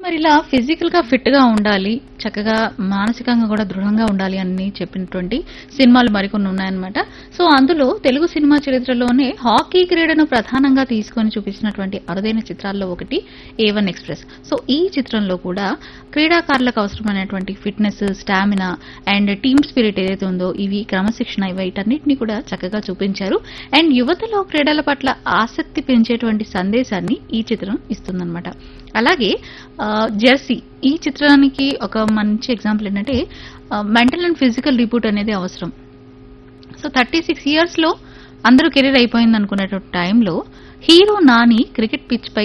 మరి ఇలా ఫిజికల్ గా ఫిట్ గా ఉండాలి చక్కగా మానసికంగా కూడా దృఢంగా ఉండాలి అని చెప్పినటువంటి సినిమాలు మరికొన్ని ఉన్నాయన్నమాట సో అందులో తెలుగు సినిమా చరిత్రలోనే హాకీ క్రీడను ప్రధానంగా తీసుకొని చూపించినటువంటి అరుదైన చిత్రాల్లో ఒకటి ఏ వన్ ఎక్స్ప్రెస్ సో ఈ చిత్రంలో కూడా క్రీడాకారులకు అవసరమైనటువంటి fitness stamina and team spirit ఏదైతే ఉందో ఇవి క్రమశిక్షణ వీటన్నిటిని కూడా చక్కగా చూపించారు అండ్ యువతలో క్రీడల పట్ల ఆసక్తి పెంచేటువంటి సందేశాన్ని ఈ చిత్రం ఇస్తుందన్నమాట అలాగే ఆ, జెర్సీ ఈ చిత్రానికి ఒక మంచి ఎగ్జాంపుల్ ఏంటంటే మెంటల్ అండ్ ఫిజికల్ రిపోర్ట్ అనేది అవసరం సో థర్టీ సిక్స్ ఇయర్స్ లో అందరూ కెరీర్ అయిపోయింది అనుకునేటువంటి టైంలో హీరో నాని క్రికెట్ పిచ్ పై